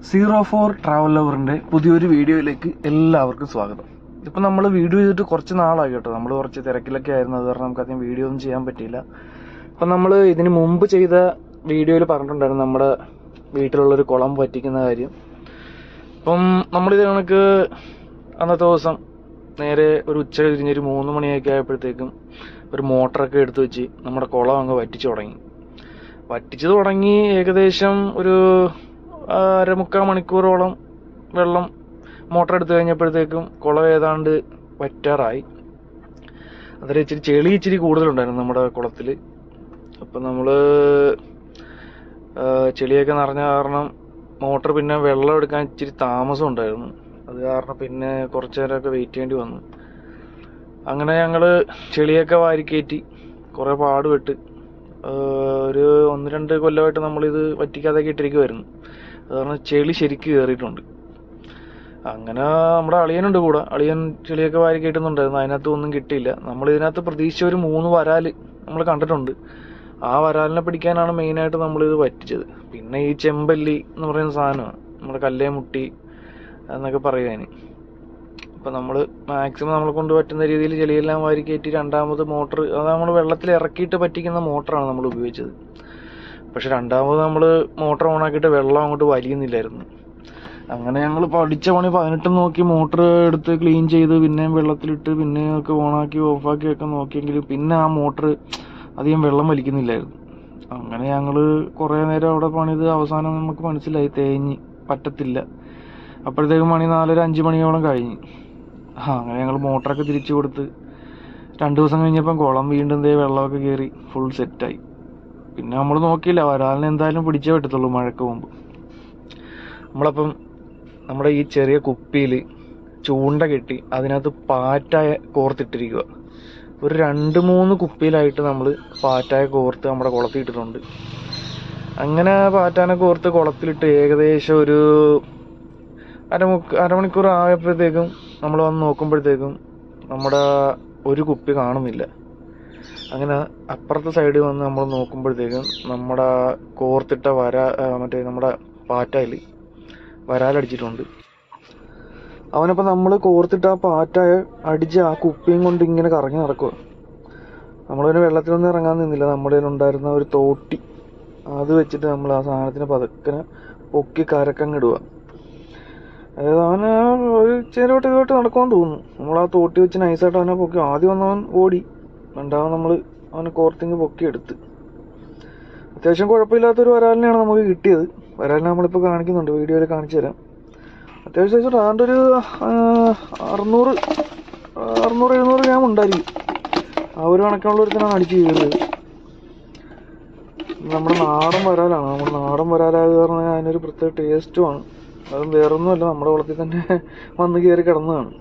zero four travel ലവറിന്റെ പുതിയൊരു വീഡിയോയിലേക്ക് എല്ലാവർക്കും സ്വാഗതം ഇപ്പം നമ്മൾ വീഡിയോ ചെയ്തിട്ട് കുറച്ച് നാളായി കേട്ടോ നമ്മൾ കുറച്ച് തിരക്കിലൊക്കെ ആയിരുന്നു അത് കാരണം നമുക്ക് അധികം വീഡിയോ ഒന്നും ചെയ്യാൻ പറ്റിയില്ല അപ്പം നമ്മൾ ഇതിന് മുമ്പ് ചെയ്ത വീഡിയോയിൽ പറഞ്ഞിട്ടുണ്ടായിരുന്നു നമ്മുടെ വീട്ടിലുള്ളൊരു കുളം പറ്റിക്കുന്ന കാര്യം അപ്പം നമ്മളിത് കണക്ക് അന്നത്തെ ദിവസം നേരെ ഒരു ഉച്ച കഴിഞ്ഞൊരു മൂന്ന് മണിയൊക്കെ ആയപ്പോഴത്തേക്കും ഒരു മോട്ടറൊക്കെ എടുത്തു വെച്ച് നമ്മുടെ കുളം അങ്ങ് വറ്റിച്ചു തുടങ്ങി വറ്റിച്ചു തുടങ്ങി ഏകദേശം ഒരു ആ, അരമുക്കാൽ മണിക്കൂറോളം വെള്ളം മോട്ടർ എടുത്തു കഴിഞ്ഞപ്പോഴത്തേക്കും കുളം ഏതാണ്ട് വറ്റാറായി അതിൽ ഇച്ചിരി ചെളി ഇച്ചിരി കൂടുതലുണ്ടായിരുന്നു നമ്മുടെ കുളത്തിൽ അപ്പം നമ്മൾ ചെളിയൊക്കെ നിറഞ്ഞ കാരണം മോട്ടർ പിന്നെ വെള്ളം എടുക്കാൻ ഇച്ചിരി താമസം ഉണ്ടായിരുന്നു അത് കാരണം പിന്നെ കുറച്ച് നേരമൊക്കെ വെയിറ്റ് ചെയ്യേണ്ടി വന്നു അങ്ങനെ ഞങ്ങൾ ചെളിയൊക്കെ വാരിക്കയറ്റി കുറേ പാടുപെട്ട് ആഹ് ഒരു ഒന്ന് രണ്ട് കൊല്ലമായിട്ട് നമ്മളിത് വറ്റിക്കാതൊക്കെ ഇട്ടിരിക്കുമായിരുന്നു അത് കാരണം ചെളി ശരിക്ക് കയറിയിട്ടുണ്ട് അങ്ങനെ നമ്മുടെ അളിയനുണ്ട് കൂടെ അളിയൻ ചെളിയൊക്കെ വാരി കയറ്റുന്നുണ്ടായിരുന്നു അതിനകത്ത് ഒന്നും കിട്ടിയില്ല നമ്മൾ ഇതിനകത്ത് പ്രതീക്ഷിച്ച ഒരു മൂന്ന് വരാല് നമ്മൾ കണ്ടിട്ടുണ്ട് ആ വരാലിനെ പിടിക്കാനാണ് മെയിനായിട്ട് നമ്മളിത് വറ്റിച്ചത് പിന്നെ ഈ ചെമ്പല്ലി എന്ന് പറയുന്ന സാധനമാണ് നമ്മുടെ കല്ലേ മുട്ടി എന്നൊക്കെ പറയുവാന് അപ്പം നമ്മൾ മാക്സിമം നമ്മളെ കൊണ്ട് പറ്റുന്ന രീതിയിൽ ചെളിയെല്ലാം വാരി കയറ്റി രണ്ടാമത് മോട്ടർ അത് നമ്മൾ വെള്ളത്തിൽ ഇറക്കിയിട്ട് പറ്റിക്കുന്ന മോട്ടറാണ് നമ്മൾ ഉപയോഗിച്ചത് പക്ഷെ രണ്ടാമത് നമ്മൾ മോട്ടർ ഓണാക്കിയിട്ട് വെള്ളം അങ്ങോട്ട് വലിയുന്നില്ലായിരുന്നു അങ്ങനെ ഞങ്ങൾ പഠിച്ച പണി പതിനെട്ടും നോക്കി മോട്ടർ എടുത്ത് ക്ലീൻ ചെയ്ത് പിന്നെയും വെള്ളത്തിലിട്ട് പിന്നെയും ഒക്കെ ഓണാക്കി ഓഫാക്കി ഒക്കെ നോക്കിയെങ്കിലും പിന്നെ ആ മോട്ടർ അധികം വെള്ളം വലിക്കുന്നില്ലായിരുന്നു അങ്ങനെ ഞങ്ങൾ കുറേ നേരം അവിടെ പണിത് അവസാനം നമുക്ക് മനസ്സിലായി തേഞ്ഞ് പറ്റത്തില്ല അപ്പോഴത്തേക്കും മണി നാലര അഞ്ച് മണിയോളം കഴിഞ്ഞ് ആ അങ്ങനെ ഞങ്ങൾ മോട്ടറൊക്കെ തിരിച്ചു കൊടുത്ത് രണ്ട് ദിവസം കഴിഞ്ഞപ്പം കുളം വീണ്ടും ദേ വെള്ളമൊക്കെ കയറി ഫുൾ സെറ്റായി പിന്നെ നമ്മൾ നോക്കിയില്ല വരാലിനെ എന്തായാലും പിടിച്ചേ പറ്റത്തുള്ളൂ മഴക്ക് മുമ്പ് നമ്മളപ്പം നമ്മുടെ ഈ ചെറിയ കുപ്പിയിൽ ചൂണ്ട കെട്ടി അതിനകത്ത് പാറ്റായ കോർത്തിട്ടിരിക്കുക ഒരു രണ്ട് മൂന്ന് കുപ്പിയിലായിട്ട് നമ്മൾ പാറ്റായ കോർത്ത് നമ്മുടെ കുളത്തിൽ ഇട്ടിട്ടുണ്ട് അങ്ങനെ പാറ്റാനെ കോർത്ത് കുളത്തിലിട്ട് ഏകദേശം ഒരു അരമുക്ക് അരമണിക്കൂർ ആയപ്പോഴത്തേക്കും നമ്മൾ വന്ന് നോക്കുമ്പോഴത്തേക്കും നമ്മുടെ ഒരു കുപ്പി കാണുന്നില്ല അങ്ങനെ അപ്പുറത്തെ സൈഡിൽ വന്ന് നമ്മൾ നോക്കുമ്പോഴത്തേക്കും നമ്മുടെ കോർത്തിട്ട വര ആ, മറ്റേ നമ്മുടെ പാറ്റയിൽ വരാലടിച്ചിട്ടുണ്ട് അവനപ്പോൾ നമ്മൾ കോർത്തിട്ട് ആ പാറ്റ അടിച്ച് ആ കുപ്പിയും കൊണ്ട് ഇങ്ങനെ കറങ്ങി നടക്കുക നമ്മളതിന് വെള്ളത്തിലൊന്നും ഇറങ്ങാൻ നിന്നില്ല നമ്മുടെ ഉണ്ടായിരുന്ന ഒരു തോട്ടി അത് വെച്ചിട്ട് നമ്മൾ ആ സാധനത്തിന് പതുക്കനെ പൊക്കി കരക്കങ്ങിടുക അതായത് അവന് ഒരു ചെറുവട്ട് ഇതുമായിട്ട് നടക്കുമെന്ന് തോന്നുന്നു നമ്മൾ ആ തോട്ടി വെച്ച് നൈസായിട്ട് അവനെ പൊക്കി ആദ്യം വന്നവൻ ഓടി രണ്ടാമത് നമ്മൾ അവനെ കോർത്തിങ് പൊക്കി എടുത്ത് അത്യാവശ്യം കുഴപ്പമില്ലാത്തൊരു വരാലിനെയാണ് നമുക്ക് കിട്ടിയത് വരാലിനെ നമ്മളിപ്പോൾ കാണിക്കുന്നുണ്ട് വീഡിയോയിൽ കാണിച്ചു തരാം അത്യാവശ്യം സൈസ് ഏതാണ്ട് ഒരു ആ, അറുന്നൂറ് ആ, അറുന്നൂറ് എഴുന്നൂറ് ഗ്രാം ഉണ്ടായിരിക്കും ആ ഒരു കണക്കിനുള്ള ഒരുത്തനാണ് അടിച്ച് കയറിയത് നമ്മുടെ നാടൻ വരാലാണ് നമ്മുടെ നാടൻ വരാലായത് കാരണം അതിനൊരു പ്രത്യേക ടേസ്റ്റുമാണ് അതും വേറൊന്നുമല്ല നമ്മുടെ കുളത്തിൽ തന്നെ വന്ന് കയറി കിടന്നതാണ്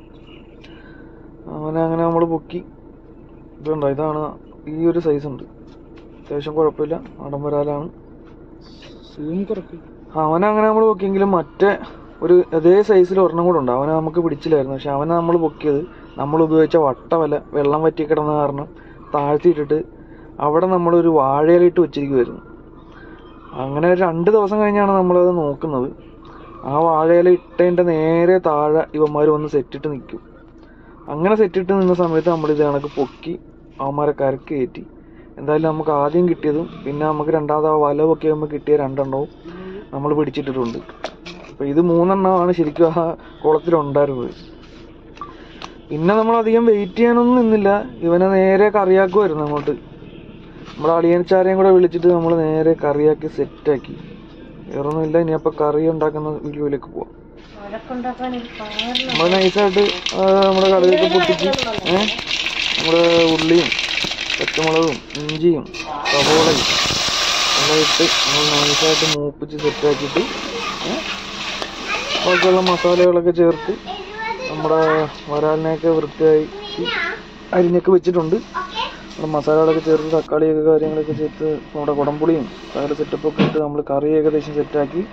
അവനെ അങ്ങനെ നമ്മൾ പൊക്കി ഇതുണ്ടോ ഇതാണ് ഈ ഒരു സൈസ് ഉണ്ട് അത്യാവശ്യം കുഴപ്പമില്ല നാടൻ വരാലാണ് സൂം കുറക്കും അവനെ അങ്ങനെ നമ്മൾ പൊക്കിയെങ്കിലും മറ്റേ ഒരു അതേ സൈസിൽ ഒരെണ്ണം കൂടെ ഉണ്ട് അവനെ നമുക്ക് പിടിച്ചില്ലായിരുന്നു പക്ഷെ അവനെ നമ്മൾ പൊക്കിയത് നമ്മൾ ഉപയോഗിച്ച വട്ടവല വെള്ളം വറ്റി കിടന്ന കാരണം താഴ്ത്തിയിട്ടിട്ട് അവിടെ നമ്മളൊരു വാഴയിലിട്ട് വെച്ചിരിക്കുമായിരുന്നു അങ്ങനെ ഒരു രണ്ട് ദിവസം കഴിഞ്ഞാണ് നമ്മളത് നോക്കുന്നത് ആ വാഴയില ഇട്ടതിൻ്റെ നേരെ താഴെ ഇവന്മാർ വന്ന് സെറ്റിട്ട് നിൽക്കും അങ്ങനെ സെറ്റിട്ട് നിന്ന സമയത്ത് നമ്മൾ ഇത് കണക്ക് പൊക്കി അവന്മാരെ കരക്ക് കയറ്റി എന്തായാലും നമുക്ക് ആദ്യം കിട്ടിയതും പിന്നെ നമുക്ക് രണ്ടാമത് ആ വല പൊക്കി ആകുമ്പോൾ കിട്ടിയ രണ്ടെണ്ണവും നമ്മൾ പിടിച്ചിട്ടിട്ടുണ്ട് അപ്പോൾ ഇത് മൂന്നെണ്ണമാണ് ശരിക്കും ആ കുളത്തിലുണ്ടായിരുന്നത് പിന്നെ നമ്മൾ അധികം വെയിറ്റ് ചെയ്യാനൊന്നും നിന്നില്ല ഇവനെ നേരെ കറിയാക്കുമായിരുന്നു അങ്ങോട്ട് നമ്മുടെ അളിയൻചാരെയും കൂടെ വിളിച്ചിട്ട് നമ്മൾ നേരെ കറിയാക്കി സെറ്റാക്കി വേറൊന്നുമില്ല ഇനി അപ്പോൾ കറി ഉണ്ടാക്കുന്ന വീഡിയോയിലേക്ക് പോവാം നമ്മൾ നൈസായിട്ട് നമ്മുടെ കറിയൊക്കെ പൊട്ടിച്ച് ഏഹ് നമ്മുടെ ഉള്ളിയും പച്ചമുളകും ഇഞ്ചിയും സവോളയും എല്ലാം ഇട്ട് നമ്മൾ നൈസായിട്ട് മൂപ്പിച്ച് സെറ്റാക്കിയിട്ട് ഏഹ് ബാക്കിയുള്ള മസാലകളൊക്കെ ചേർത്ത് നമ്മുടെ വരാലിനെയൊക്കെ വൃത്തിയായി അരിഞ്ഞൊക്കെ വെച്ചിട്ടുണ്ട് നമ്മുടെ മസാലകളൊക്കെ ചേർത്ത് തക്കാളിയൊക്കെ കാര്യങ്ങളൊക്കെ ചേർത്ത് നമ്മുടെ കുടംപുളിയും സകല സെറ്റപ്പൊക്കെ ഇട്ട് നമ്മൾ കറി ഏകദേശം സെറ്റാക്കി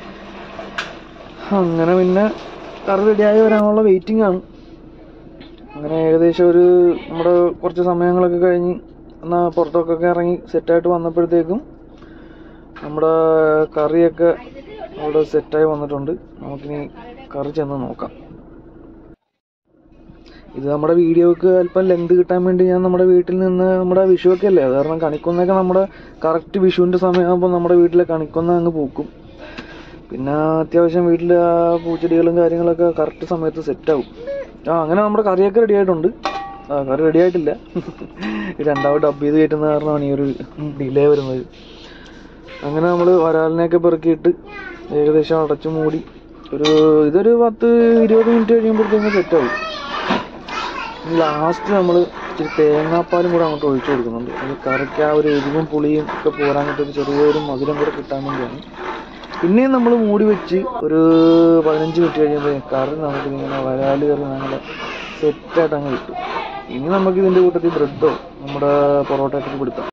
അങ്ങനെ പിന്നെ കറി റെഡിയായി വരാനുള്ള വെയിറ്റിംഗ് ആണ് അങ്ങനെ ഏകദേശം ഒരു നമ്മുടെ കുറച്ച് സമയങ്ങളൊക്കെ കഴിഞ്ഞ് എന്നാൽ പുറത്തൊക്കെ ഇറങ്ങി സെറ്റായിട്ട് വന്നപ്പോഴത്തേക്കും നമ്മുടെ കറിയൊക്കെ അവിടെ സെറ്റായി വന്നിട്ടുണ്ട് നമുക്കിനി കറി ചെന്ന് നോക്കാം ഇത് നമ്മുടെ വീഡിയോക്ക് അല്പം ലെങ്ത് കിട്ടാൻ വേണ്ടി ഞാൻ നമ്മുടെ വീട്ടിൽ നിന്ന് നമ്മുടെ വിഷുവൊക്കെ അല്ലേ അത് കാരണം കണിക്കൊന്നൊക്കെ നമ്മുടെ കറക്റ്റ് വിഷുവിൻ്റെ സമയമാകുമ്പോൾ നമ്മുടെ വീട്ടിലെ കണിക്കൊന്ന അങ്ങ് പൂക്കും പിന്നെ അത്യാവശ്യം വീട്ടിൽ ആ പൂച്ചെടികളും കാര്യങ്ങളൊക്കെ കറക്റ്റ് സമയത്ത് സെറ്റാവും ആ അങ്ങനെ നമ്മുടെ കറിയൊക്കെ റെഡി ആയിട്ടുണ്ട് ആ കറി റെഡി ആയിട്ടില്ല ഈ രണ്ടാമത് ഡബ് ചെയ്ത് കയറ്റുന്ന കാരണമാണ് ഈ ഒരു ഡിലേ വരുന്നത് അങ്ങനെ നമ്മൾ വരാലിനെയൊക്കെ പെറുക്കിയിട്ട് ഏകദേശം അടച്ചു മൂടി ഒരു ഇതൊരു പത്ത് ഇരുപത് മിനിറ്റ് കഴിയുമ്പോഴത്തേക്കും സെറ്റാവും ലാസ്റ്റ് നമ്മൾ ഇച്ചിരി തേങ്ങാപ്പാലും കൂടെ അങ്ങോട്ട് ഒഴിച്ചു കൊടുക്കുന്നുണ്ട് അത് കറിക്ക് ആ ഒരു എരിവും പുളിയും ഒക്കെ പോരാനായിട്ട് ഒരു ചെറിയൊരു മധുരം കൂടെ കിട്ടാൻ വേണ്ടിയാണ് പിന്നെയും നമ്മൾ മൂടി വെച്ച് ഒരു പതിനഞ്ച് മിനിറ്റ് കഴിയുമ്പോൾ കറി നമുക്ക് ഇങ്ങനെ വരാല് കറി നല്ല സെറ്റായിട്ട് അങ്ങ് കിട്ടും ഇനി നമുക്ക് ഇതിൻ്റെ കൂട്ടത്തിൽ ബ്രെഡോ നമ്മുടെ പൊറോട്ടയൊക്കെ പിടുത്താം